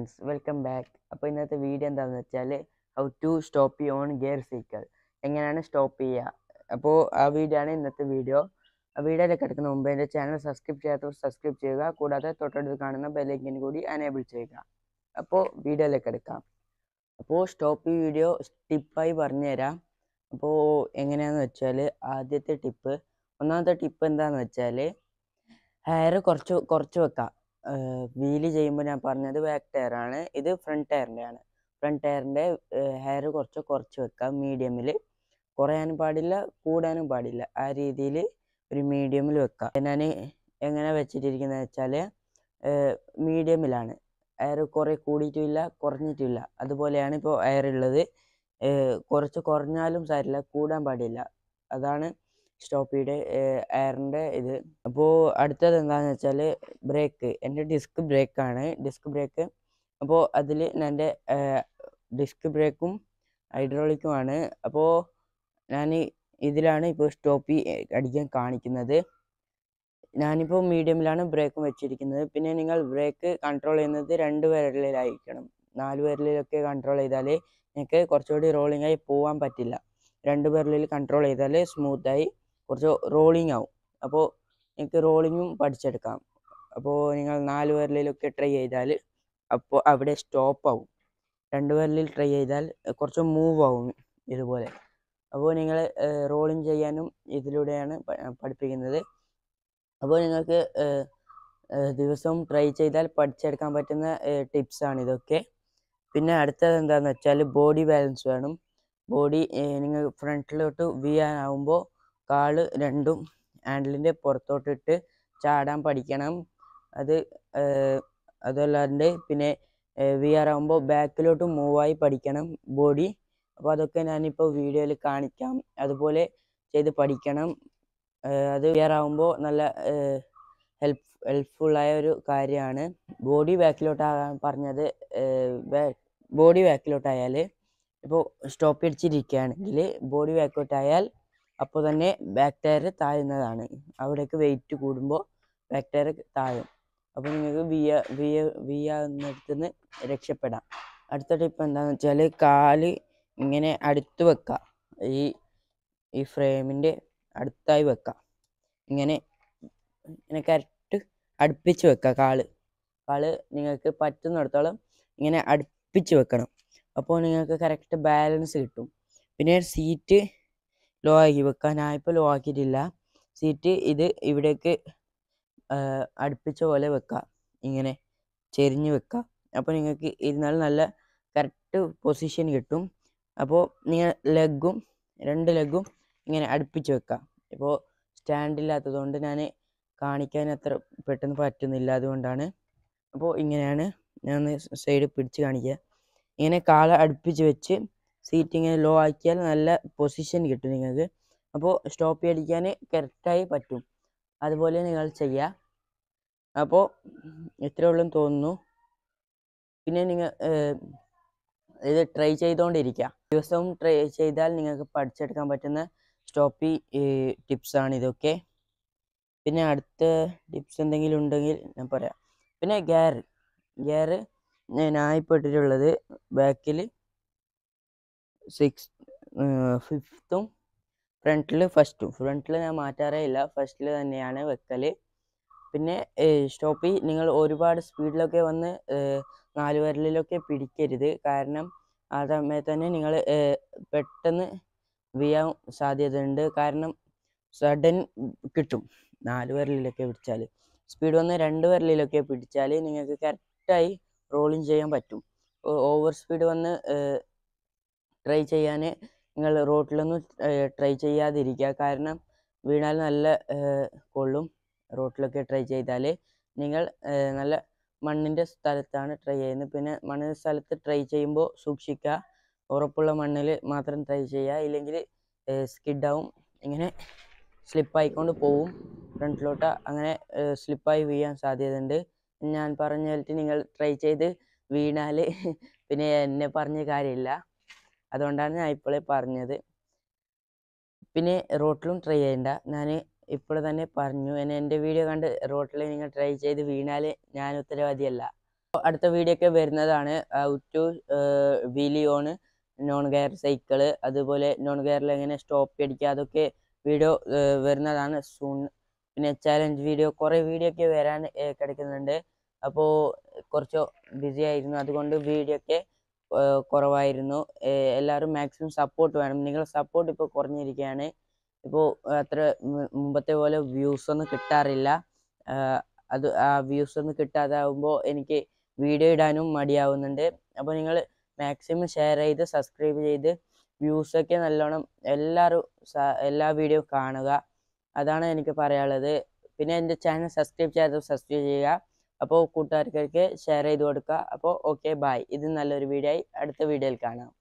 friends welcome back അപ്പോൾ ഇന്നത്തെ video എന്താണെന്ന് വെച്ചാൽ how to stop you on gear cycle എങ്ങനെയാണ് സ്റ്റോപ്പ് ചെയ്യുക അപ്പോൾ ആ വീഡിയോ ആണ് ഇന്നത്തെ വീഡിയോ ആ വീഡിയോയിലേക്ക് കിടക്കുന്ന മുമ്പ് എൻ്റെ ചാനൽ സബ്സ്ക്രൈബ് ചെയ്യാത്തവർ സബ്സ്ക്രൈബ് ചെയ്യുക കൂടാതെ തൊട്ടടുത്ത് കാണുന്ന ബെല്ലൈക്കൻ കൂടി അനേബിൾ ചെയ്യുക അപ്പോൾ വീഡിയോയിലേക്ക് എടുക്കാം അപ്പോൾ സ്റ്റോപ്പ് വീഡിയോ ടിപ്പായി പറഞ്ഞുതരാം അപ്പോൾ എങ്ങനെയാണെന്ന് വെച്ചാൽ ആദ്യത്തെ ടിപ്പ് ഒന്നാമത്തെ ടിപ്പ് എന്താണെന്ന് വെച്ചാൽ ഹെയർ കുറച്ച് കുറച്ച് വെക്കാം വീല് ചെയ്യുമ്പോൾ ഞാൻ പറഞ്ഞത് ബാക്ക് ടയർ ആണ് ഇത് ഫ്രണ്ട് ടയറിൻ്റെ ആണ് ഫ്രണ്ട് ടയറിൻ്റെ ഹെയർ കുറച്ച് കുറച്ച് വെക്കാം മീഡിയമിൽ കുറയാനും പാടില്ല കൂടാനും പാടില്ല ആ രീതിയിൽ ഒരു മീഡിയമിൽ വെക്കാം ഞാൻ എങ്ങനെ വെച്ചിട്ടിരിക്കുന്നത് വെച്ചാൽ മീഡിയമിലാണ് എയർ കുറേ കൂടിയിട്ടുമില്ല കുറഞ്ഞിട്ടുമില്ല അതുപോലെയാണ് ഇപ്പോൾ എയർ ഉള്ളത് കുറച്ച് കുറഞ്ഞാലും സാരില്ല കൂടാൻ പാടില്ല അതാണ് സ്റ്റോപ്പിയുടെ എയറിൻ്റെ ഇത് അപ്പോൾ അടുത്തത് എന്താണെന്ന് വെച്ചാൽ ബ്രേക്ക് എൻ്റെ ഡിസ്ക് ബ്രേക്കാണ് ഡിസ്ക് ബ്രേക്ക് അപ്പോൾ അതിൽ എൻ്റെ ഡിസ്ക് ബ്രേക്കും ഹൈഡ്രോളിക്കുമാണ് അപ്പോൾ ഞാൻ ഇതിലാണ് ഇപ്പോൾ സ്റ്റോപ്പി അടിക്കാൻ കാണിക്കുന്നത് ഞാനിപ്പോൾ മീഡിയമിലാണ് ബ്രേക്കും വെച്ചിരിക്കുന്നത് പിന്നെ നിങ്ങൾ ബ്രേക്ക് കൺട്രോൾ ചെയ്യുന്നത് രണ്ട് വിരലിലായിരിക്കണം നാല് വിരലിലൊക്കെ കൺട്രോൾ ചെയ്താൽ നിങ്ങൾക്ക് കുറച്ചുകൂടി റോളിംഗ് ആയി പോകാൻ പറ്റില്ല രണ്ട് വിരലിൽ കൺട്രോൾ ചെയ്താൽ സ്മൂത്തായി കുറച്ച് റോളിംഗ് ആവും അപ്പോൾ നിങ്ങൾക്ക് റോളിങ്ങും പഠിച്ചെടുക്കാം അപ്പോൾ നിങ്ങൾ നാല് വിരലിലൊക്കെ ട്രൈ ചെയ്താൽ അപ്പോൾ അവിടെ സ്റ്റോപ്പ് ആവും രണ്ട് വിരലിൽ ട്രൈ ചെയ്താൽ കുറച്ച് മൂവ് ആവും ഇതുപോലെ അപ്പോൾ നിങ്ങൾ റോളിങ് ചെയ്യാനും ഇതിലൂടെയാണ് പഠിപ്പിക്കുന്നത് അപ്പോൾ നിങ്ങൾക്ക് ദിവസവും ട്രൈ ചെയ്താൽ പഠിച്ചെടുക്കാൻ പറ്റുന്ന ടിപ്സാണ് ഇതൊക്കെ പിന്നെ അടുത്തത് എന്താണെന്ന് വെച്ചാൽ ബോഡി ബാലൻസ് വേണം ബോഡി നിങ്ങൾ ഫ്രണ്ടിലോട്ട് വീഴാനാവുമ്പോൾ കാല് രണ്ടും ഹാൻഡിലിൻ്റെ പുറത്തോട്ടിട്ട് ചാടാൻ പഠിക്കണം അത് അതല്ലാണ്ട് പിന്നെ വി ആർ ആകുമ്പോൾ ബാക്കിലോട്ട് മൂവായി പഠിക്കണം ബോഡി അപ്പോൾ അതൊക്കെ ഞാനിപ്പോൾ വീഡിയോയിൽ കാണിക്കാം അതുപോലെ ചെയ്ത് പഠിക്കണം അത് വി ആർ ആകുമ്പോൾ നല്ല ഹെൽപ്പ് ഹെൽപ്ഫുള്ളായ ഒരു കാര്യമാണ് ബോഡി ബാക്കിലോട്ടാകാൻ പറഞ്ഞത് ബോഡി ബാക്കിലോട്ടായാൽ ഇപ്പോൾ സ്റ്റോപ്പ് അടിച്ചിരിക്കുകയാണെങ്കിൽ ബോഡി ബാക്കോട്ടായാൽ അപ്പോൾ തന്നെ ബാക്ക് ടയർ താഴുന്നതാണ് അവിടേക്ക് വെയിറ്റ് കൂടുമ്പോൾ ബാക്ക് ടയർ താഴും അപ്പോൾ നിങ്ങൾക്ക് വിയ വിയ വിയാകുന്നിടത്ത് നിന്ന് രക്ഷപ്പെടാം അടുത്ത ടിപ്പ് എന്താണെന്ന് വെച്ചാൽ കാല് ഇങ്ങനെ അടുത്ത് വെക്കുക ഈ ഈ ഫ്രെയിമിൻ്റെ അടുത്തായി വെക്കുക ഇങ്ങനെ ഇങ്ങനെ കറക്റ്റ് അടുപ്പിച്ച് വെക്കുക കാല് കാല് നിങ്ങൾക്ക് പറ്റുന്നിടത്തോളം ഇങ്ങനെ അടുപ്പിച്ച് വെക്കണം അപ്പോൾ നിങ്ങൾക്ക് കറക്റ്റ് ബാലൻസ് കിട്ടും പിന്നെ സീറ്റ് ലോ ആക്കി വെക്കുക ഞാനിപ്പോൾ ലോ ആക്കിയിട്ടില്ല സീറ്റ് ഇത് ഇവിടേക്ക് അടുപ്പിച്ച പോലെ വെക്കുക ഇങ്ങനെ ചെരിഞ്ഞ് വെക്കുക അപ്പോൾ നിങ്ങൾക്ക് ഇരുന്നാൽ നല്ല കറക്റ്റ് പൊസിഷൻ കിട്ടും അപ്പോൾ നിങ്ങൾ ലെഗും രണ്ട് ലെഗും ഇങ്ങനെ അടുപ്പിച്ച് വെക്കുക ഇപ്പോൾ സ്റ്റാൻഡില്ലാത്തതുകൊണ്ട് ഞാൻ കാണിക്കാൻ അത്ര പെട്ടെന്ന് പറ്റുന്നില്ല അതുകൊണ്ടാണ് അപ്പോൾ ഇങ്ങനെയാണ് ഞാൻ സൈഡ് പിടിച്ച് കാണിക്കുക ഇങ്ങനെ കാല അടുപ്പിച്ച് വെച്ച് സീറ്റ് ഇങ്ങനെ ലോ ആക്കിയാൽ നല്ല പൊസിഷൻ കിട്ടും നിങ്ങൾക്ക് അപ്പോൾ സ്റ്റോപ്പ് അടിക്കാൻ കറക്റ്റായി പറ്റും അതുപോലെ നിങ്ങൾ ചെയ്യുക അപ്പോൾ ഇത്രയേ ഉള്ളൂ തോന്നുന്നു പിന്നെ നിങ്ങൾ ഇത് ട്രൈ ചെയ്തുകൊണ്ടിരിക്കുക ദിവസവും ട്രൈ ചെയ്താൽ നിങ്ങൾക്ക് പഠിച്ചെടുക്കാൻ പറ്റുന്ന സ്റ്റോപ്പി ടിപ്സാണ് ഇതൊക്കെ പിന്നെ അടുത്ത ടിപ്സ് എന്തെങ്കിലും ഉണ്ടെങ്കിൽ ഞാൻ പറയാം പിന്നെ ഗിയർ ഗിയർ ഞാനിപ്പോൾ ഇട്ടിട്ടുള്ളത് ബാക്കിൽ സിക്സ് ഫിഫ്ത്തും ഫ്രണ്ടിൽ ഫസ്റ്റും ഫ്രണ്ടിൽ ഞാൻ മാറ്റാറേ ഇല്ല ഫസ്റ്റിൽ തന്നെയാണ് വെക്കൽ പിന്നെ സ്റ്റോപ്പി നിങ്ങൾ ഒരുപാട് സ്പീഡിലൊക്കെ വന്ന് നാല് വിരലിലൊക്കെ പിടിക്കരുത് കാരണം ആ സമയത്ത് തന്നെ നിങ്ങൾ പെട്ടെന്ന് വീഴാൻ സാധ്യതയുണ്ട് കാരണം സഡൻ കിട്ടും നാല് വിരലിലൊക്കെ പിടിച്ചാൽ സ്പീഡ് വന്ന് രണ്ട് വിരലിലൊക്കെ പിടിച്ചാൽ നിങ്ങൾക്ക് കറക്റ്റായി റോളിങ് ചെയ്യാൻ പറ്റും ഓവർ സ്പീഡ് വന്ന് ട്രൈ ചെയ്യാൻ നിങ്ങൾ റോട്ടിലൊന്നും ട്രൈ ചെയ്യാതിരിക്കുക കാരണം വീണാൽ നല്ല കൊള്ളും റോട്ടിലൊക്കെ ട്രൈ ചെയ്താൽ നിങ്ങൾ നല്ല മണ്ണിൻ്റെ സ്ഥലത്താണ് ട്രൈ ചെയ്യുന്നത് പിന്നെ മണ്ണിൻ്റെ സ്ഥലത്ത് ട്രൈ ചെയ്യുമ്പോൾ സൂക്ഷിക്കുക ഉറപ്പുള്ള മണ്ണിൽ മാത്രം ട്രൈ ചെയ്യുക ഇല്ലെങ്കിൽ സ്കിഡാവും ഇങ്ങനെ സ്ലിപ്പായിക്കൊണ്ട് പോവും ഫ്രണ്ടിലോട്ട് അങ്ങനെ സ്ലിപ്പായി വീഴാൻ സാധ്യതയുണ്ട് ഞാൻ പറഞ്ഞ പോലത്തെ നിങ്ങൾ ട്രൈ ചെയ്ത് വീണാൽ പിന്നെ എന്നെ പറഞ്ഞ കാര്യമില്ല അതുകൊണ്ടാണ് ഞാൻ ഇപ്പോഴേ പറഞ്ഞത് പിന്നെ റോട്ടിലും ട്രൈ ചെയ്യണ്ട ഞാൻ ഇപ്പോൾ തന്നെ പറഞ്ഞു എന്നെ എൻ്റെ വീഡിയോ കണ്ട് റോട്ടിൽ നിങ്ങൾ ട്രൈ ചെയ്ത് വീണാൽ ഞാൻ ഉത്തരവാദിയല്ല അടുത്ത വീഡിയോ ഒക്കെ വരുന്നതാണ് how to wheelie on non gear cycle അതുപോലെ നോൺ ഗെയറിൽ എങ്ങനെ സ്റ്റോപ്പ് അടിക്കുക അതൊക്കെ വീഡിയോ വരുന്നതാണ് സൂൺ പിന്നെ ചാലഞ്ച് വീഡിയോ കുറേ വീഡിയോ ഒക്കെ വരാൻ ഏർ കിടക്കുന്നുണ്ട് അപ്പോൾ കുറച്ച് ബിസി ആയിരുന്നു അതുകൊണ്ട് വീഡിയോ ഒക്കെ ഏർ കുറവായിരുന്നു ഏർ എല്ലാവരും മാക്സിമം സപ്പോർട്ട് വേണം നിങ്ങളുടെ സപ്പോർട്ട് ഇപ്പോൾ കുറഞ്ഞിരിക്കുകയാണ് ഇപ്പോൾ അത്ര മു- മുമ്പത്തെ പോലെ വ്യൂസ് ഒന്നും കിട്ടാറില്ല ആഹ് അത് ആ വ്യൂസ് ഒന്നും കിട്ടാതാവുമ്പോൾ എനിക്ക് വീഡിയോ ഇടാനും മടിയാവുന്നുണ്ട് അപ്പോൾ നിങ്ങൾ മാക്സിമം ഷെയർ ചെയ്ത് സബ്സ്ക്രൈബ് ചെയ്ത് വ്യൂസ് ഒക്കെ നല്ലോണം എല്ലാവരും സ- എല്ലാ വീഡിയോ കാണുക അതാണ് എനിക്ക് പറയാനുള്ളത് പിന്നെ എൻ്റെ ചാനൽ സബ്സ്ക്രൈബ് ചെയ്യാതെ സബ്സ്ക്രൈബ് ചെയ്യുക അപ്പോൾ കൂട്ടുകാർക്കൊക്കെ ഷെയർ ചെയ്ത് കൊടുക്കുക അപ്പോൾ ഓക്കെ ബായ് ഇത് നല്ലൊരു വീഡിയോ ആയി അടുത്ത വീഡിയോയിൽ കാണാം